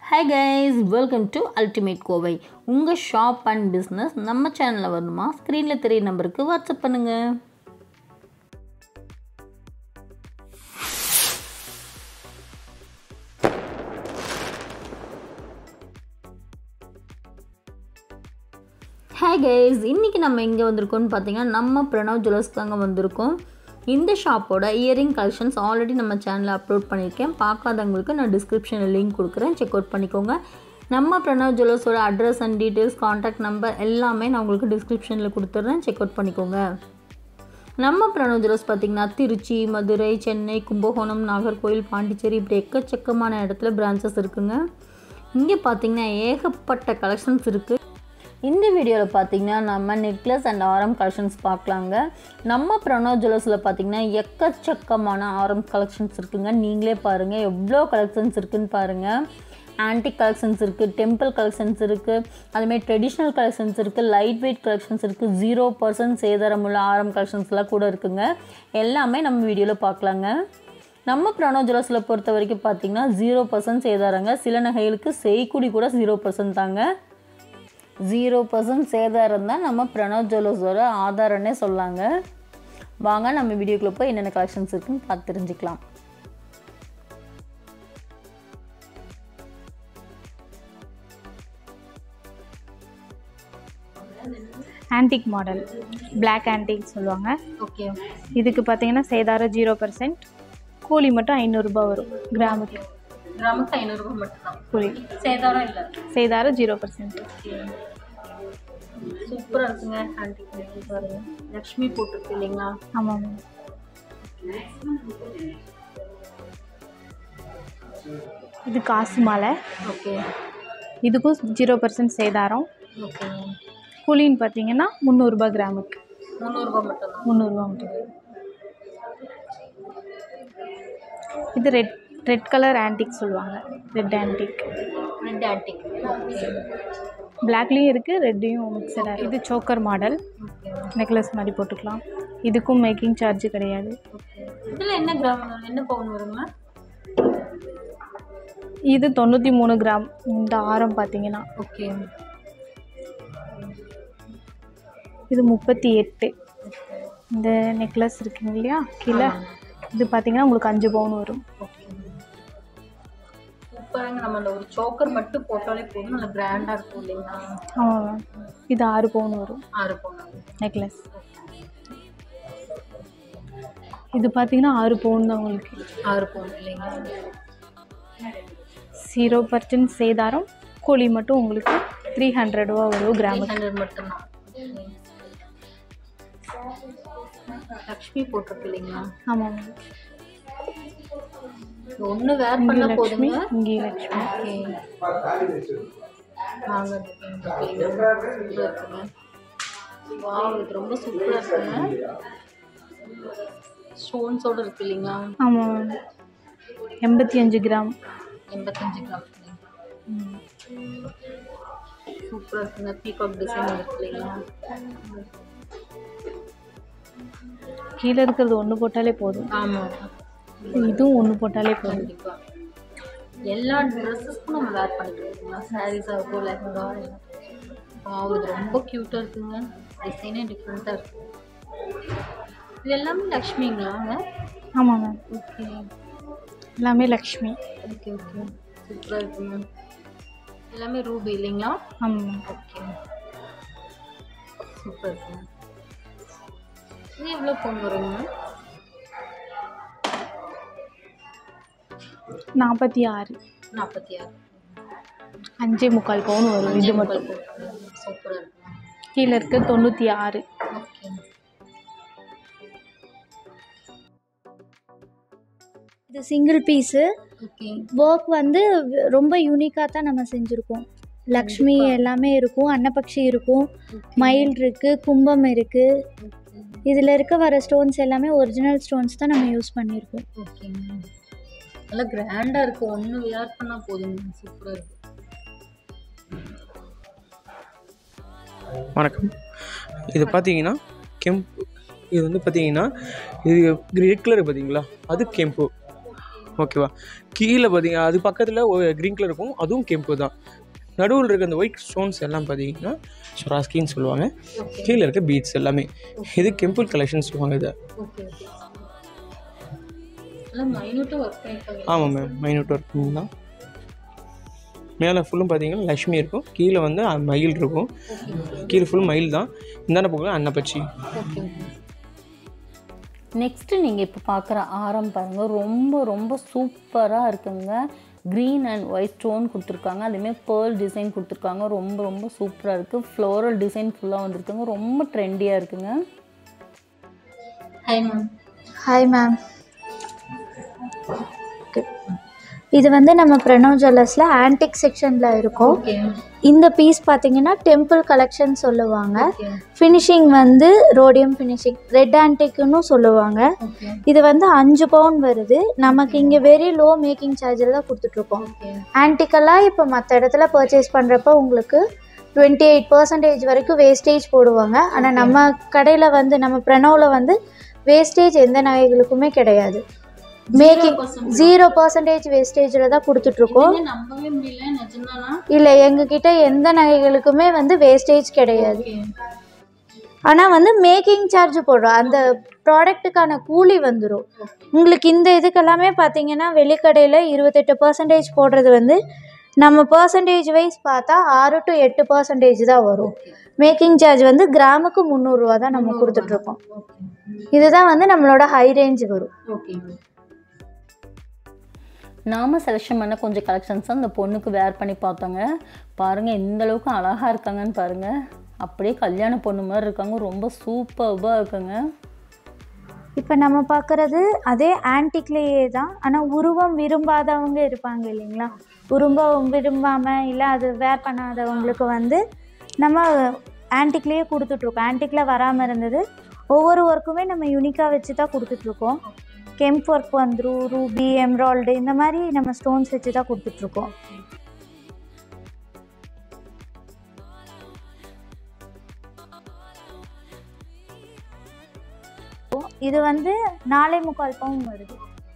hi guys welcome to ultimate Kovai உங்கள் shop and business நம்ம சேனலில் வரணுமா ஸ்க்ரீனில் தெரிய நம்பருக்கு வாட்ஸ்அப் பண்ணுங்கள் ஹாய் கைஸ் இன்றைக்கி நம்ம எங்கே வந்திருக்கோம்னு பார்த்தீங்கன்னா நம்ம பிரணவ் ஜுவல்லர்ஸ் தாங்க வந்திருக்கோம் இந்த ஷாப்போட இயரிங் கலெக்ஷன்ஸ் ஆல்ரெடி நம்ம சேனலில் அப்லோட் பண்ணியிருக்கேன் பார்க்காதவங்களுக்கு நான் டிஸ்கிரிப்ஷனில் லிங்க் கொடுக்குறேன் செக் அவுட் பண்ணிக்கோங்க நம்ம பிரணவ் ஜுவல்லர்ஸோட address and details contact number எல்லாமே நான் உங்களுக்கு டிஸ்கிரிப்ஷனில் கொடுத்துட்றேன் செக் அவுட் பண்ணிக்கோங்க நம்ம பிரணவ் ஜுவல்லர்ஸ் பார்த்திங்கன்னா திருச்சி மதுரை சென்னை கும்பகோணம் நாகர்கோவில் பாண்டிச்சேரி இப்படி எக்கச்சக்கமான இடத்துல பிரான்ச்சஸ் இருக்குங்க இங்கே பார்த்தீங்கன்னா ஏகப்பட்ட கலெக்ஷன்ஸ் இருக்குது இந்த வீடியோவில் பார்த்தீங்கன்னா நம்ம நெக்லஸ் அண்ட் ஆரம் கலெக்ஷன்ஸ் பார்க்கலாங்க நம்ம பிரணவ் ஜுவல்லர்ஸில் பார்த்தீங்கன்னா எக்கச்சக்கமான ஆரம் கலெக்ஷன்ஸ் இருக்குங்க நீங்களே பாருங்கள் எவ்வளோ கலெக்ஷன்ஸ் இருக்குன்னு பாருங்கள் ஆன்டிக் கலெக்ஷன்ஸ் இருக்குது டெம்பிள் கலெக்ஷன்ஸ் இருக்குது அதுமாதிரி ட்ரெடிஷ்னல் கலெக்ஷன்ஸ் இருக்குது லைட் வெயிட் கலெக்ஷன்ஸ் இருக்குது ஜீரோ பர்சன்ட் சேதாரமுள்ள ஆரம் கலெக்ஷன்ஸ்லாம் கூட இருக்குங்க எல்லாமே நம்ம வீடியோவில் பார்க்கலாங்க நம்ம பிரணவ் ஜுவல்லர்ஸில் பொறுத்த வரைக்கும் பார்த்தீங்கன்னா ஜீரோ பர்சன்ட் சேதாரங்க சில நகைகளுக்கு செய்கூடி கூட ஜீரோ பர்சன்ட் தாங்க ஜீரோ பர்சன்ட் சேதாரம் தான் நம்ம பிரணவ் ஜுவல்லர்ஸோட ஆதாரம்னே சொல்லாங்க வாங்க நம்ம வீடியோக்குள்ளே போய் என்னென்ன கலெக்ஷன்ஸ் இருக்குன்னு பார்த்து தெரிஞ்சுக்கலாம் ஆன்டிக் மாடல் பிளாக் ஆன்டிக் சொல்லுவாங்க ஓகே இதுக்கு பார்த்தீங்கன்னா சேதாரம் ஜீரோ பர்சன்ட் கூலி மட்டும் ஐநூறுரூபா வரும் கிராமுக்கு கிராமுக்கு ஐநூறுரூபா மட்டும்தான் கூலி சேதாரம் இல்லை சேதாரம் ஜீரோ பர்சன்ட் சூப்பராக இருக்குங்க ஆன்டிக் பாருங்க லக்ஷ்மி போட்டிருக்கு இல்லைங்களா ஆமாம் இது காசு மாலை ஓகே இதுக்கும் ஜீரோ பர்சன்ட் சேதாரம் ஓகே கூலின்னு பார்த்தீங்கன்னா முந்நூறுரூபா கிராமுக்கு முந்நூறுரூபா மட்டும்தான் முந்நூறுரூவா மட்டும் இது ரெட் ரெட் கலர் ஆன்டிக் சொல்லுவாங்க red antique red antique okay பிளாக்லேயும் இருக்குது ரெட்லேயும் மிக்சடாக இது சோக்கர் மாடல் ஓகே நெக்லஸ் மாதிரி போட்டுக்கலாம் இதுக்கும் மேக்கிங் சார்ஜ் கிடையாது ஓகே இதில் என்ன கிராம் என்ன பவுன் வருங்க இது தொண்ணூற்றி மூணு கிராம் இந்த ஆரம் பார்த்தீங்கன்னா ஓகே இது முப்பத்தி எட்டு இந்த நெக்லஸ் இருக்குங்க இல்லையா கீழே இது பார்த்தீங்கன்னா உங்களுக்கு அஞ்சு பவுன் வரும் ஓகே சூப்பராங்க நம்ம அந்த ஒரு சோக்கர் மட்டும் போட்டாலே போதும் நல்லா கிராண்டாக இருக்கும் இல்லைங்களா ஆமாம் இது ஆறு பவுன் வரும் ஆறு பவுன் நெக்லஸ் இது பார்த்தீங்கன்னா ஆறு பவுன் தான் உங்களுக்கு ஆறு பவுன் இல்லைங்களா ஜீரோ பர்சன்ட் சேதாரம் கூலி மட்டும் உங்களுக்கு த்ரீ ஹண்ட்ரட் ரூபா வரும் கிராமுக்கு ஹண்ட்ரட் மட்டும்தான் லக்ஷ்மி போட்டிருக்கு இல்லைங்களா ஆமாம் ஒன்று வேர் இங்கே பண்ணால் லக்ஷ்மி போதுங்க இங்கே லக்ஷ்மி ஓகே வாங்க சூப்பராக இருக்குங்க வாவ் இது ரொம்ப சூப்பராக இருக்குங்க ஸ்டோன்ஸோடு இருக்கு இல்லைங்களா ஆமாம் எண்பத்தி அஞ்சு கிராம் எண்பத்தஞ்சு கிராம் சூப்பராக இருக்குங்க பீகாக் டிசைன் இருக்கு இல்லைங்களா கீழே இருக்கிறது ஒன்று போட்டாலே போதும் ஆமாம் இதுவும் ஒன்று போட்டாலே போதும் கண்டிப்பாக எல்லா ட்ரெஸ்ஸஸ்க்கும் நம்ம வேர் பண்ணிக்கலாம் சாரீஸ் ஆகட்டும் லெஹங்கா வாவ் இது ரொம்ப க்யூட்டாக இருக்குங்க டிசைனே டிஃப்ரெண்ட்டாக இருக்கு இது எல்லாமே லக்ஷ்மிங்களாங்க ஆமாம் மேம் ஓகே எல்லாமே லக்ஷ்மி ஓகே ஓகே சூப்பராக இருக்குங்க எல்லாமே ரூபி இல்லைங்களா ஆமாம் ஓகே சூப்பர் இருக்குங்க இது எவ்வளோ பவுன் வருங்க நாற்பத்தி ஆறு நாற்பத்தி ஆறு அஞ்சே முக்கால் பவுன் வரும் இது மட்டும் சூப்பராக இருக்குங்க கீழே இருக்க தொண்ணூற்றி ஆறு ஓகே இது சிங்கிள் பீஸு ஓகே ஒர்க் வந்து ரொம்ப யூனிக்காக தான் நம்ம செஞ்சுருக்கோம் லக்ஷ்மி எல்லாமே இருக்கும் அன்னபக்ஷி இருக்கும் மயில் இருக்குது கும்பம் இருக்குது இதில் இருக்க வர ஸ்டோன்ஸ் எல்லாமே ஒரிஜினல் ஸ்டோன்ஸ் தான் நம்ம யூஸ் பண்ணியிருக்கோம் ஓகேங்க நல்லா கிராண்டாக இருக்கும் ஒன்று வியர் பண்ணால் போதுங்க சூப்பராக இருக்கும் வணக்கம் இது பார்த்தீங்கன்னா கெம்பு இது வந்து பார்த்தீங்கன்னா இது ரெட் கலர் பார்த்தீங்களா அது கெம்பு ஓகேவா கீழே பார்த்தீங்க அது பக்கத்தில் க்ரீன் கலர் இருக்கும் அதுவும் கெம்பு தான் நடுவில் இருக்க அந்த ஒயிட் ஸ்டோன்ஸ் எல்லாம் பார்த்தீங்கன்னா ஸ்வராஸ்கின்னு சொல்லுவாங்க கீழே இருக்க பீட்ஸ் எல்லாமே இது கெம்பிள் கலெக்ஷன் சொல்லுவாங்க இதை ஓகே ஓகே எல்லாம் மைனூட்டாக ஒர்க் பண்ணியிருக்காங்க ஆமாம் மேம் மைனூட் ஒர்க்கிங் தான் மேலே ஃபுல்லும் பார்த்தீங்கன்னா லக்ஷ்மி இருக்கும் கீழே வந்து அ- மயில் இருக்கும் கீழே ஃபுல் மயில் தான் இந்தாண்ட பக்கம் அன்னப்பச்சி ஓகே நெக்ஸ்ட்டு நீங்கள் இப்போ பார்க்குற ஆரம் பாருங்கள் ரொம்ப ரொம்ப சூப்பராக இருக்குங்க க்ரீன் அண்ட் ஒயிட் ஸ்டோன் கொடுத்துருக்காங்க அதுமாரி பேர்ல் டிசைன் கொடுத்துருக்காங்க ரொம்ப ரொம்ப சூப்பராக இருக்குது ஃப்ளோரல் டிசைன் ஃபுல்லாக வந்திருக்குங்க ரொம்ப ட்ரெண்டியாக இருக்குங்க ஹாய் மேம் ஹாய் மேம் இது வந்து நம்ம பிரணவ் ஜுவல்லர்ஸில் ஆன்டிக் செக்ஷனில் இருக்கும் ஓகே இந்த பீஸ் பார்த்தீங்கன்னா டெம்பிள் கலெக்ஷன் சொல்லுவாங்க ஃபினிஷிங் வந்து ரோடியம் ஃபினிஷிங் ரெட் ஆன்டிக்னு சொல்லுவாங்க ஓகே இது வந்து அஞ்சு பவுன் வருது நமக்கு இங்கே வெரி லோ மேக்கிங் சார்ஜில் தான் கொடுத்துட்ருக்கோம் ஓகே ஆன்டிக்கெல்லாம் இப்போ மற்ற இடத்துல பர்ச்சேஸ் பண்ணுறப்ப உங்களுக்கு டுவெண்ட்டி எயிட் பர்சன்டேஜ் வரைக்கும் வேஸ்டேஜ் போடுவாங்க ஆனால் நம்ம கடையில் வந்து நம்ம பிரணவில் வந்து வேஸ்டேஜ் எந்த நகைகளுக்குமே கிடையாது மேக்கிங் ஜீரோ பர்சன்டேஜ் வேஸ்டேஜில் தான் கொடுத்துட்ருக்கோம் நம்பவே முடியல நிஜம்தானா இல்லை எங்ககிட்ட எந்த நகைகளுக்குமே வந்து வேஸ்டேஜ் கிடையாது ஓகே ஆனால் வந்து மேக்கிங் சார்ஜ் போடுறோம் அந்த ப்ராடக்ட்டுக்கான கூலி வந்துடும் உங்களுக்கு இந்த இதுக்கெல்லாமே பார்த்தீங்கன்னா வெளிக்கடையில் இருபத்தெட்டு பர்சன்டேஜ் போடுறது வந்து நம்ம பர்சன்டேஜ் வைஸ் பார்த்தா ஆறு டு எட்டு பர்சன்டேஜ் தான் வரும் மேக்கிங் சார்ஜ் வந்து கிராமுக்கு முந்நூறுரூவா தான் நம்ம கொடுத்துட்ருக்கோம் இதுதான் வந்து நம்மளோட ஹை ரேஞ்ச் வரும் ஓகே நாம செலெக்ஷன் பண்ண கொஞ்சம் கலெக்ஷன்ஸ் அந்த பொண்ணுக்கு வேர் பண்ணி பார்த்தோங்க பாருங்கள் எந்த அளவுக்கு அழகாக இருக்காங்கன்னு பாருங்கள் அப்படியே கல்யாண பொண்ணு மாதிரி இருக்காங்க ரொம்ப சூப்பர்பாக இருக்குங்க இப்போ நம்ம பார்க்குறது அதே ஆன்டிக்லேயே தான் ஆனால் உருவம் விரும்பாதவங்க இருப்பாங்க இல்லைங்களா உருவம் விரும்பாமல் இல்லை அது வேர் பண்ணாதவங்களுக்கு வந்து நம்ம ஆன்டிக்லேயே கொடுத்துட்ருக்கோம் ஆன்டிக்கில் வராமல் இருந்தது ஒவ்வொரு ஒர்க்குமே நம்ம யூனிக்காக வச்சு தான் கொடுத்துட்ருக்கோம் கெம்ப் ஒர்க் வந்துடும் ரூபி எம்ராய்டு இந்த மாதிரி நம்ம ஸ்டோன்ஸ் வச்சு தான் கொடுத்துட்ருக்கோம் இது வந்து நாலே முக்கால் பவுன் வருது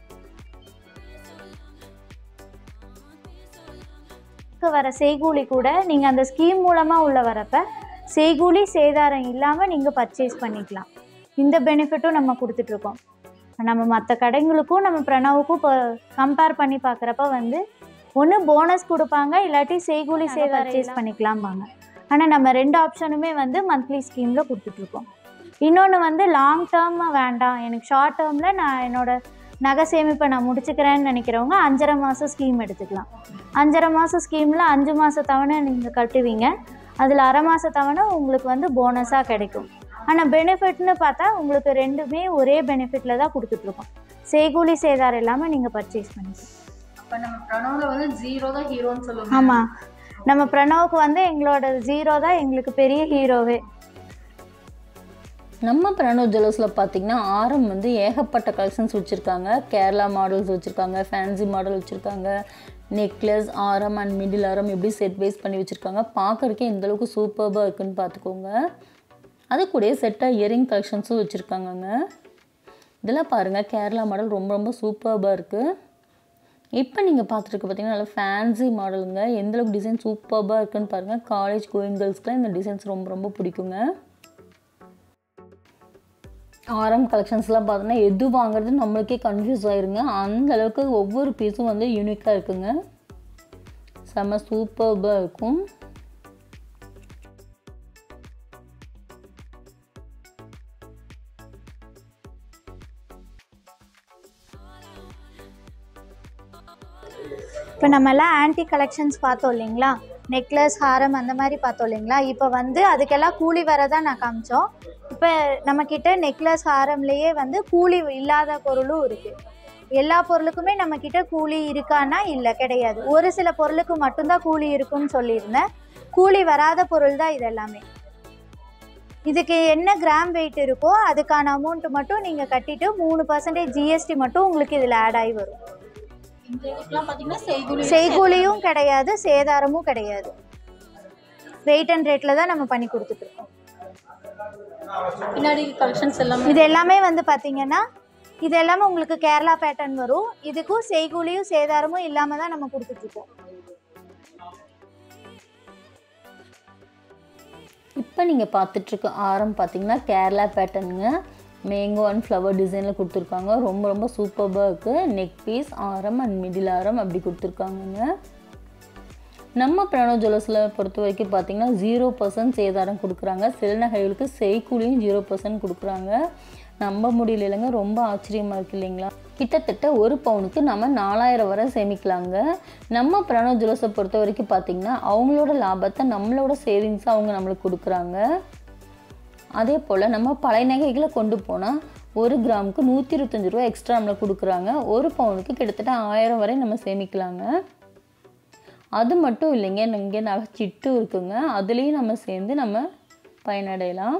இப்ப வர செய்கூலி கூட நீங்கள் அந்த ஸ்கீம் மூலமாக உள்ள வரப்ப செய்கூலி சேதாரம் இல்லாமல் நீங்கள் பர்ச்சேஸ் பண்ணிக்கலாம் இந்த பெனிஃபிட்டும் நம்ம கொடுத்துட்ருக்கோம் நம்ம மற்ற கடைங்களுக்கும் நம்ம பிரணவுக்கும் இப்போ கம்பேர் பண்ணி பார்க்குறப்ப வந்து ஒன்று போனஸ் கொடுப்பாங்க இல்லாட்டி செய்கூலி சேவை பர்ச்சேஸ் பண்ணிக்கலாம்பாங்க ஆனால் நம்ம ரெண்டு ஆப்ஷனுமே வந்து மந்த்லி ஸ்கீமில் கொடுத்துட்ருக்கோம் இன்னொன்று வந்து லாங் டேர்மாக வேண்டாம் எனக்கு ஷார்ட் டேர்மில் நான் என்னோட நகை சேமிப்பை நான் முடிச்சுக்கிறேன்னு நினைக்கிறவங்க அஞ்சரை மாதம் ஸ்கீம் எடுத்துக்கலாம் அஞ்சரை மாதம் ஸ்கீமில் அஞ்சு மாத தவணை நீங்கள் கட்டுவீங்க அதில் அரை மாத தவணை உங்களுக்கு வந்து போனஸாக கிடைக்கும் ஆனால் பெனிஃபிட்னு பார்த்தா உங்களுக்கு ரெண்டுமே ஒரே பெனிஃபிட்டில் தான் கொடுத்துட்ருக்கோம் செய்கூலி சேதாரம் இல்லாமல் நீங்கள் பர்ச்சேஸ் பண்ணிக்கலாம் அப்போ நம்ம பிரணவில் வந்து ஜீரோ தான் ஹீரோன்னு சொல்லுவாங்க ஆமாம் நம்ம பிரணவுக்கு வந்து எங்களோட ஜீரோ தான் எங்களுக்கு பெரிய ஹீரோவே நம்ம பிரணவ் ஜுவல்லர்ஸில் பார்த்தீங்கன்னா ஆரம் வந்து ஏகப்பட்ட கலெக்ஷன்ஸ் வச்சுருக்காங்க கேரளா மாடல்ஸ் வச்சுருக்காங்க ஃபேன்சி மாடல் வச்சுருக்காங்க நெக்லஸ் ஆரம் அண்ட் மிடில் ஆரம் எப்படி செட் வைஸ் பண்ணி வச்சுருக்காங்க பார்க்கறக்கே எந்த அளவுக்கு சூப்பர்பாக இருக்குன்னு பார்த்துக்கோங்க அது கூடயே செட்டாக இயரிங் கலெக்ஷன்ஸும் வச்சுருக்காங்கங்க இதெல்லாம் பாருங்கள் கேரளா மாடல் ரொம்ப ரொம்ப சூப்பர்பாக இருக்குது இப்போ நீங்கள் பார்த்துட்டு பார்த்தீங்கன்னா நல்லா ஃபேன்சி மாடலுங்க எந்த அளவுக்கு டிசைன் சூப்பர்பாக இருக்குன்னு பாருங்கள் காலேஜ் கோயிங் கேர்ள்ஸ்க்குலாம் இந்த டிசைன்ஸ் ரொம்ப ரொம்ப பிடிக்குங்க ஆரம் கலெக்ஷன்ஸ்லாம் பார்த்தோன்னா எது வாங்குறது நம்மளுக்கே கன்ஃபியூஸ் ஆயிருங்க அந்த அளவுக்கு ஒவ்வொரு பீஸும் வந்து யூனிக்காக இருக்குங்க செம்ம சூப்பர்பாக இருக்கும் இப்போ நம்மலாம் ஆன்டி கலெக்ஷன்ஸ் பார்த்தோம் இல்லைங்களா நெக்லஸ் ஹாரம் அந்த மாதிரி பார்த்தோம் இல்லைங்களா இப்போ வந்து அதுக்கெல்லாம் கூலி வரதான் நான் காமிச்சோம் இப்போ நம்மக்கிட்ட நெக்லஸ் ஹாரம்லேயே வந்து கூலி இல்லாத பொருளும் இருக்குது எல்லா பொருளுக்குமே நம்மக்கிட்ட கூலி இருக்கான்னா இல்லை கிடையாது ஒரு சில பொருளுக்கு மட்டும்தான் கூலி இருக்குன்னு சொல்லியிருந்தேன் கூலி வராத பொருள் தான் இது எல்லாமே இதுக்கு என்ன கிராம் வெயிட் இருக்கோ அதுக்கான அமௌண்ட் மட்டும் நீங்கள் கட்டிட்டு மூணு பர்சன்டேஜ் ஜிஎஸ்டி மட்டும் உங்களுக்கு இதில் ஆட் ஆகி வரும் இந்த இதுக்கெலாம் பார்த்தீங்கன்னா செய்கூலி செய்கூலியும் கிடையாது சேதாரமும் கிடையாது வெயிட் அண்ட் ரேட்டில் தான் நம்ம பண்ணி கொடுத்துட்ருக்கோம் பின்னாடி கலெக்ஷன்ஸ் எல்லாமே இது எல்லாமே வந்து பார்த்தீங்கன்னா இது எல்லாமே உங்களுக்கு கேரளா பேட்டர்ன் வரும் இதுக்கும் செய்கூலியும் சேதாரமும் இல்லாமல் தான் நம்ம கொடுத்துட்ருக்கோம் இப்போ நீங்கள் பார்த்துட்ருக்க ஆரம் பார்த்தீங்கன்னா கேரளா பேட்டர்னுங்க மேங்கோ அண்ட் ஃப்ளவர் டிசைனில் கொடுத்துருக்காங்க ரொம்ப ரொம்ப சூப்பராக இருக்குது நெக் பீஸ் ஆரம் அண்ட் மிடில் ஆரம் அப்படி கொடுத்துருக்காங்கங்க நம்ம பிரணவ் ஜுவல்லர்ஸில் பொறுத்த வரைக்கும் பார்த்தீங்கன்னா ஜீரோ பர்சன்ட் சேதாரம் கொடுக்குறாங்க சில நகைகளுக்கு செய்கூலியும் ஜீரோ பர்சன்ட் கொடுக்குறாங்க நம்ப முடியல இல்லைங்க ரொம்ப ஆச்சரியமாக இருக்குது இல்லைங்களா கிட்டத்தட்ட ஒரு பவுனுக்கு நம்ம நாலாயிரம் வரை சேமிக்கலாங்க நம்ம பிரணவ் ஜுவல்லர்ஸை பொறுத்த வரைக்கும் பார்த்தீங்கன்னா அவங்களோட லாபத்தை நம்மளோட சேவிங்ஸை அவங்க நம்மளுக்கு கொடுக்குறாங்க அதே போல் நம்ம பழைய நகைகளை கொண்டு போனால் ஒரு கிராமுக்கு நூற்றி இருபத்தஞ்சி ரூபா எக்ஸ்ட்ரா நம்மளுக்கு கொடுக்குறாங்க ஒரு பவுனுக்கு கிட்டத்தட்ட ஆயிரம் வரை நம்ம சேமிக்கலாங்க அது மட்டும் இல்லைங்க இங்கே நகை சிட்டும் இருக்குங்க அதுலேயும் நம்ம சேர்ந்து நம்ம பயனடையலாம்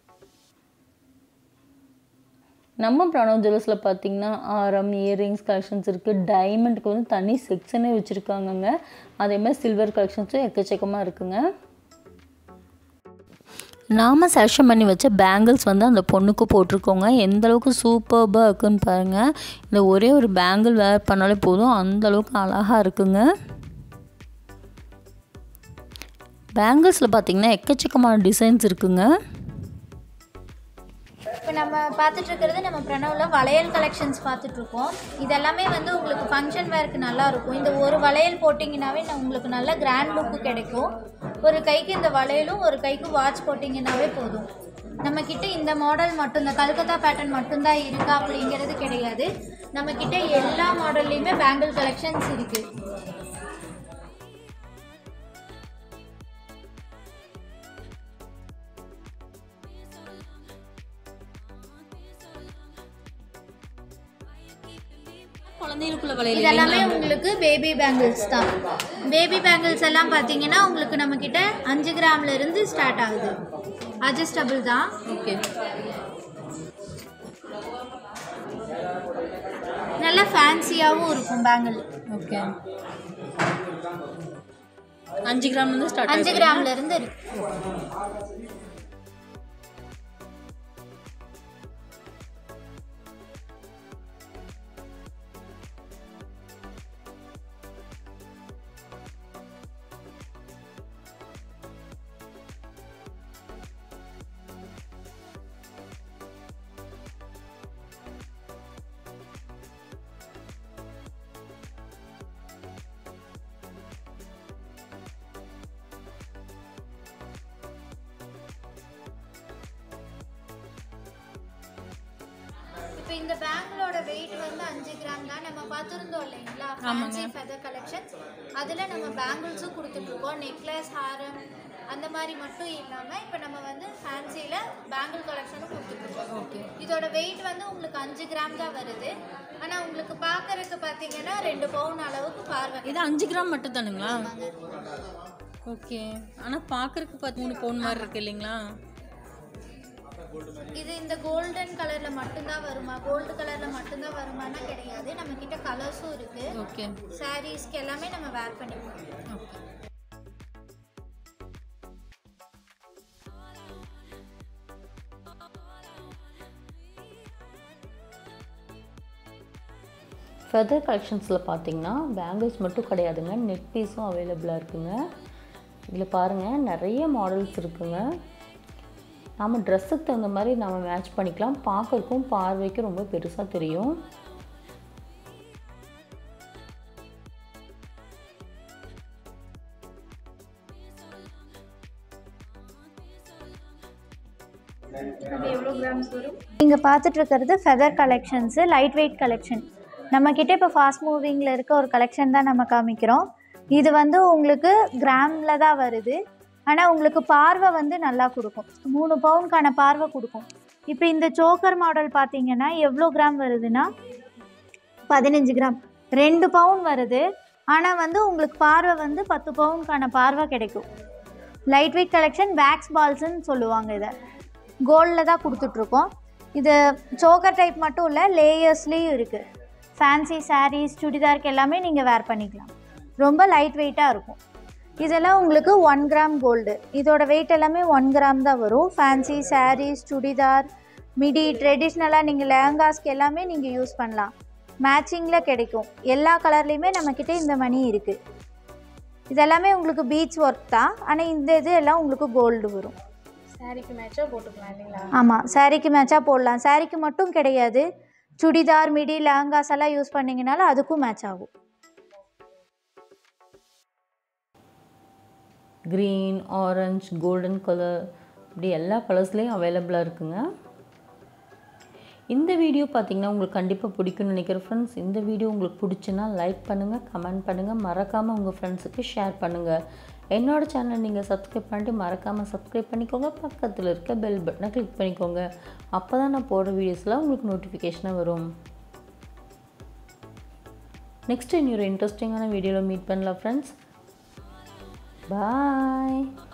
நம்ம பிரணவ் ஜுவல்லர்ஸில் பார்த்தீங்கன்னா ஆரம் இயரிங்ஸ் கலெக்ஷன்ஸ் இருக்குது டைமண்டுக்கு வந்து தனி செக்ஷனே வச்சுருக்காங்கங்க அதே மாதிரி சில்வர் கலெக்ஷன்ஸும் எக்கச்சக்கமாக இருக்குங்க நாம் செலக்ஷன் பண்ணி வச்ச பேங்கிள்ஸ் வந்து அந்த பொண்ணுக்கு போட்டிருக்கோங்க எந்த அளவுக்கு சூப்பர்பாக இருக்குன்னு பாருங்கள் இந்த ஒரே ஒரு பேங்கிள் வேர் பண்ணாலே போதும் அந்த அளவுக்கு அழகாக இருக்குங்க பேங்கிள்ஸில் பார்த்தீங்கன்னா எக்கச்சக்கமான டிசைன்ஸ் இருக்குங்க இப்போ நம்ம பார்த்துட்டு இருக்கிறது நம்ம பிரணவ்ல வளையல் கலெக்ஷன்ஸ் பார்த்துட்டு இருக்கோம் இதெல்லாமே வந்து உங்களுக்கு ஃபங்க்ஷன் வேர்க்கு நல்லா இருக்கும் இந்த ஒரு வளையல் போட்டிங்கனாவே நான் உங்களுக்கு நல்ல கிராண்ட் லுக்கு கிடைக்கும் ஒரு கைக்கு இந்த வளையலும் ஒரு கைக்கு வாட்ச் போட்டிங்கனாவே போதும் நம்ம கிட்ட இந்த மாடல் மட்டும் இந்த கல்கத்தா பேட்டர்ன் மட்டும்தான் இருக்கா அப்படிங்கிறது கிடையாது நம்ம கிட்ட எல்லா மாடல்லையுமே பேங்கிள் கலெக்ஷன்ஸ் இருக்குது குழந்தைகளுக்குள்ள வளையல் இது எல்லாமே உங்களுக்கு பேபி பேங்கிள்ஸ் தான் பேபி பேங்கிள்ஸ் எல்லாம் பார்த்தீங்கன்னா உங்களுக்கு நம்ம கிட்ட அஞ்சு கிராம்ல இருந்து ஸ்டார்ட் ஆகுது அட்ஜஸ்டபிள் தான் ஓகே நல்ல ஃபேன்சியாகவும் இருக்கும் பேங்கிள் ஓகே அஞ்சு கிராம் வந்து ஸ்டார்ட் அஞ்சு கிராம்ல இருந்து இருக்கு இப்போ இந்த பேங்கிளோட வெயிட் வந்து அஞ்சு கிராம் தான் நம்ம பார்த்துருந்தோம் இல்லைங்களா ஃபேன்சி ஃபெதர் கலெக்ஷன்ஸ் அதில் நம்ம பேங்கிள்ஸும் கொடுத்துட்ருக்கோம் நெக்லஸ் ஹாரம் அந்த மாதிரி மட்டும் இல்லாமல் இப்போ நம்ம வந்து ஃபேன்சியில் பேங்கிள் கலெக்ஷனும் கொடுத்துட்ருக்கோம் ஓகே இதோட வெயிட் வந்து உங்களுக்கு அஞ்சு கிராம் தான் வருது ஆனால் உங்களுக்கு பார்க்கறதுக்கு பார்த்தீங்கன்னா ரெண்டு பவுன் அளவுக்கு பார்வை இது அஞ்சு கிராம் மட்டும் தானுங்களா ஓகே ஆனால் பார்க்கறதுக்கு பார்த்து மூணு பவுன் மாதிரி இருக்கு இல்லைங்களா இது இந்த கோல்டன் கலர்ல மட்டும்தான் வருமா கோல்டு கலர்ல மட்டும்தான் வருமானா கிடையாது நம்ம கிட்ட கலர்ஸும் இருக்கு ஓகே சாரீஸ்க்கு எல்லாமே நம்ம வேர் பண்ணிக்கலாம் ஓகே ஃபெதர் கலெக்ஷன்ஸில் பார்த்தீங்கன்னா பேங்கிள்ஸ் மட்டும் கிடையாதுங்க நெட் பீஸும் அவைலபிளாக இருக்குங்க இதில் பாருங்கள் நிறைய மாடல்ஸ் இருக்குங்க நம்ம ட்ரெஸ்ஸுக்கு தகுந்த மாதிரி நம்ம மேட்ச் பண்ணிக்கலாம் பார்க்கறதுக்கும் பார்வைக்கும் ரொம்ப பெருசாக தெரியும் நீங்கள் பார்த்துட்டு இருக்கிறது feather collections light weight collection நம்மக்கிட்ட இப்போ ஃபாஸ்ட் மூவிங்கில் இருக்க ஒரு கலெக்ஷன் தான் நம்ம காமிக்கிறோம் இது வந்து உங்களுக்கு கிராமில் தான் வருது ஆனால் உங்களுக்கு பார்வை வந்து நல்லா கொடுக்கும் மூணு பவுனுக்கான பார்வை கொடுக்கும் இப்போ இந்த சோக்கர் மாடல் பார்த்தீங்கன்னா எவ்வளோ கிராம் வருதுன்னா பதினஞ்சு கிராம் ரெண்டு பவுன் வருது ஆனால் வந்து உங்களுக்கு பார்வை வந்து பத்து பவுனுக்கான பார்வை கிடைக்கும் லைட் வெயிட் கலெக்ஷன் வேக்ஸ் பால்ஸ்ன்னு சொல்லுவாங்க இதை கோல்டில் தான் கொடுத்துட்ருக்கோம் இது சோக்கர் டைப் மட்டும் இல்லை லேயர்ஸ்லேயும் இருக்குது ஃபேன்சி சாரீஸ் சுடிதாருக்கு எல்லாமே நீங்கள் வேர் பண்ணிக்கலாம் ரொம்ப லைட் வெயிட்டாக இருக்கும் இதெல்லாம் உங்களுக்கு ஒன் கிராம் கோல்டு இதோட வெயிட் எல்லாமே ஒன் கிராம் தான் வரும் ஃபேன்சி சாரீஸ் சுடிதார் மிடி ட்ரெடிஷ்னலாக நீங்கள் லெஹங்காஸ்க்கு எல்லாமே நீங்கள் யூஸ் பண்ணலாம் மேட்சிங்கில் கிடைக்கும் எல்லா கலர்லேயுமே நம்மக்கிட்ட இந்த மணி இருக்குது இதெல்லாமே உங்களுக்கு பீச் ஒர்க் தான் ஆனால் இந்த இது எல்லாம் உங்களுக்கு கோல்டு வரும் சாரிக்கு மேட்சாக போட்டுக்கலாம் இல்லைங்களா ஆமாம் சாரீக்கு மேட்சாக போடலாம் சாரீக்கு மட்டும் கிடையாது சுடிதார் மிடி லெஹங்காஸ் எல்லாம் யூஸ் பண்ணிங்கனாலும் அதுக்கும் மேட்ச் ஆகும் க்ரீன் ஆரஞ்ச் கோல்டன் கலர் இப்படி எல்லா கலர்ஸ்லேயும் அவைலபிளாக இருக்குங்க இந்த வீடியோ பார்த்தீங்கன்னா உங்களுக்கு கண்டிப்பாக பிடிக்கும்னு நினைக்கிறேன் ஃப்ரெண்ட்ஸ் இந்த வீடியோ உங்களுக்கு பிடிச்சுன்னா லைக் பண்ணுங்கள் கமெண்ட் பண்ணுங்கள் மறக்காமல் உங்கள் ஃப்ரெண்ட்ஸுக்கு ஷேர் பண்ணுங்கள் என்னோட சேனல் நீங்கள் சப்ஸ்கிரைப் பண்ணிட்டு மறக்காமல் சப்ஸ்கிரைப் பண்ணிக்கோங்க பக்கத்தில் இருக்க பெல் பட்டனை கிளிக் பண்ணிக்கோங்க அப்போ தான் நான் போடுற வீடியோஸ்லாம் உங்களுக்கு நோட்டிஃபிகேஷனாக வரும் நெக்ஸ்ட் இன்னொரு இன்ட்ரெஸ்டிங்கான வீடியோவில் மீட் பண்ணலாம் ஃப்ரெண்ட்ஸ் பாய்